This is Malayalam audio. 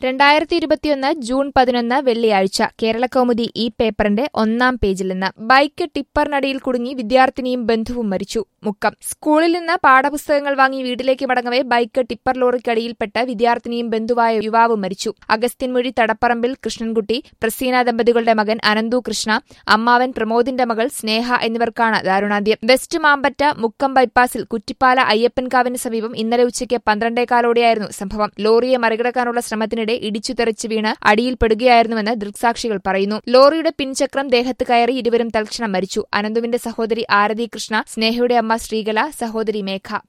രണ്ടായിരത്തി ഇരുപത്തിയൊന്ന് ജൂൺ പതിനൊന്ന് വെള്ളിയാഴ്ച കേരളകൗമുദി ഈ പേപ്പറിന്റെ ഒന്നാം പേജിൽ നിന്ന് ബൈക്ക് ടിപ്പറിനടിയിൽ കുടുങ്ങി വിദ്യാർത്ഥിനിയും ബന്ധുവും മരിച്ചു മുക്കം സ്കൂളിൽ നിന്ന് പാഠപുസ്തകങ്ങൾ വാങ്ങി വീട്ടിലേക്ക് മടങ്ങവെ ബൈക്ക് ടിപ്പർ ലോറിക്കടിയിൽപ്പെട്ട് വിദ്യാർത്ഥിനിയും ബന്ധുവായ യുവാവും മരിച്ചു അഗസ്ത്യൻമൊഴി തടപ്പറമ്പിൽ കൃഷ്ണൻകുട്ടി പ്രസീന ദമ്പതികളുടെ മകൻ അനന്തു കൃഷ്ണ അമ്മാവൻ പ്രമോദിന്റെ മകൾ സ്നേഹ എന്നിവർക്കാണ് ദാരുണാന്ത്യം വെസ്റ്റ് മാമ്പറ്റ മുക്കം ബൈപ്പാസിൽ കുറ്റിപ്പാല അയ്യപ്പൻകാവിന് സമീപം ഇന്നലെ ഉച്ചയ്ക്ക് പന്ത്രണ്ടേകാലോടെയായിരുന്നു സംഭവം ലോറിയെ മറികടക്കാനുള്ള ശ്രമത്തിനിടെ ഇടിച്ചു തെറിച്ച് വീണ് അടിയിൽപ്പെടുകയായിരുന്നുവെന്ന് ദൃക്സാക്ഷികൾ പറയുന്നു ലോറിയുടെ പിൻചക്രം ദേഹത്ത് കയറി ഇരുവരും തൽക്ഷണം മരിച്ചു അനന്തുവിന്റെ സഹോദരി ആരതി കൃഷ്ണ സ്നേഹയുടെ അമ്മ ശ്രീകല സഹോദരി മേഘ